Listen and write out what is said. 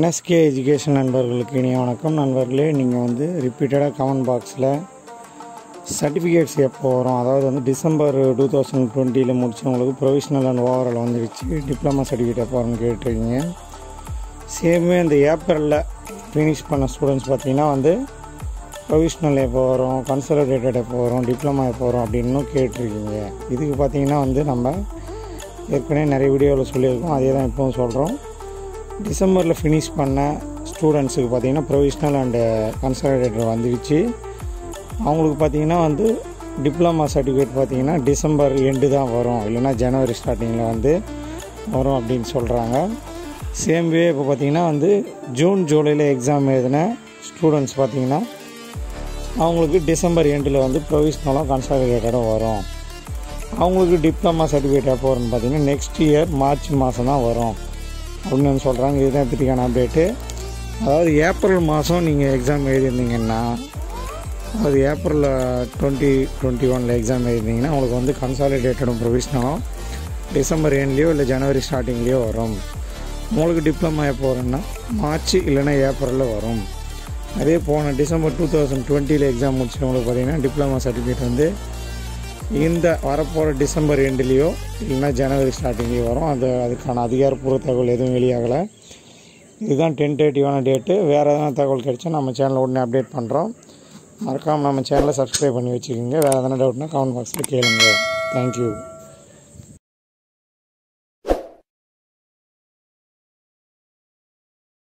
NSK education நண்பர்களுக்கு இனிய வணக்கம் நண்பர்களே நீங்கள் வந்து ரிப்பீட்டடாக கமெண்ட் பாக்ஸில் சர்டிஃபிகேட்ஸ் எப்போ வரும் அதாவது வந்து டிசம்பர் டூ தௌசண்ட் டுவெண்ட்டியில் முடிச்சவங்களுக்கு ப்ரொவிஷ்னல் அண்ட் ஓவரால் வந்துடுச்சு டிப்ளமா சர்டிஃபிகேட் எப்போ வரும்னு கேட்டிருக்கீங்க சேமே இந்த ஏப்ரலில் ஃபினிஷ் பண்ண ஸ்டூடெண்ட்ஸ் பார்த்தீங்கன்னா வந்து ப்ரொவிஷ்னல் எப்போ வரும் கன்சல்டேட்டட் எப்போ வரும் டிப்ளமா எப்போ வரும் அப்படின்னு கேட்டிருக்கீங்க இதுக்கு பார்த்தீங்கன்னா வந்து நம்ம ஏற்கனவே நிறைய வீடியோவில் சொல்லியிருக்கோம் அதே தான் இப்போவும் சொல்கிறோம் டிசம்பரில் ஃபினிஷ் பண்ண ஸ்டூடெண்ட்ஸுக்கு பார்த்தீங்கன்னா ப்ரொவிஷ்னல் அண்டு கன்சல்டேட்டர் வந்துடுச்சு அவங்களுக்கு பார்த்தீங்கன்னா வந்து டிப்ளமா சர்டிஃபிகேட் பார்த்தீங்கன்னா டிசம்பர் எண்டு தான் வரும் இல்லைன்னா ஜனவரி ஸ்டார்டிங்கில் வந்து வரும் அப்படின்னு சொல்கிறாங்க சேம் வே இப்போ பார்த்தீங்கன்னா வந்து ஜூன் ஜூலையில் எக்ஸாம் எழுதின ஸ்டூடெண்ட்ஸ் பார்த்தீங்கன்னா அவங்களுக்கு டிசம்பர் எண்டில் வந்து ப்ரொவிஷ்னலும் கன்சாலிடேட்டடும் வரும் அவங்களுக்கு டிப்ளமா சர்டிஃபிகேட் எப்போ வரும்னு பார்த்தீங்கன்னா நெக்ஸ்ட் இயர் மார்ச் மாதம் தான் வரும் அப்படின்னு வந்து சொல்கிறாங்க இதுதான் இப்போதைக்கான அப்டேட்டு அதாவது ஏப்ரல் மாதம் நீங்கள் எக்ஸாம் எழுதியிருந்தீங்கன்னா அது ஏப்ரல் டுவெண்ட்டி டுவெண்ட்டி ஒனில் எக்ஸாம் எழுதிருந்தீங்கன்னா உங்களுக்கு வந்து கன்சாலிடேட்டடும் ப்ரொவிஷ்னலும் டிசம்பர் எண்ட்லேயோ இல்லை ஜனவரி ஸ்டார்டிங்லேயோ வரும் உங்களுக்கு டிப்ளமா எப்போ வரும்னா மார்ச் இல்லைன்னா ஏப்ரலில் வரும் அதே போன டிசம்பர் டூ தௌசண்ட் டுவெண்ட்டியில் எக்ஸாம் முடிச்சவங்களுக்கு பார்த்தீங்கன்னா டிப்ளமா சர்டிஃபிகேட் வந்து இந்த வரப்போகிற டிசம்பர் எண்ட்லேயோ இல்லைன்னா ஜனவரி ஸ்டார்டிங்லேயோ வரும் அது அதுக்கான அதிகாரப்பூர்வ தகவல் எதுவும் வெளியாகலை இதுதான் டென்டேட்டிவான டேட்டு வேறு எதனா தகவல் கிடைச்சா நம்ம சேனலில் உடனே அப்டேட் பண்ணுறோம் மறக்காமல் நம்ம சேனலை சப்ஸ்கிரைப் பண்ணி வச்சுக்கோங்க வேறு எதனா டவுட்னா கமெண்ட் பாக்ஸில் கேளுங்க தேங்க்யூ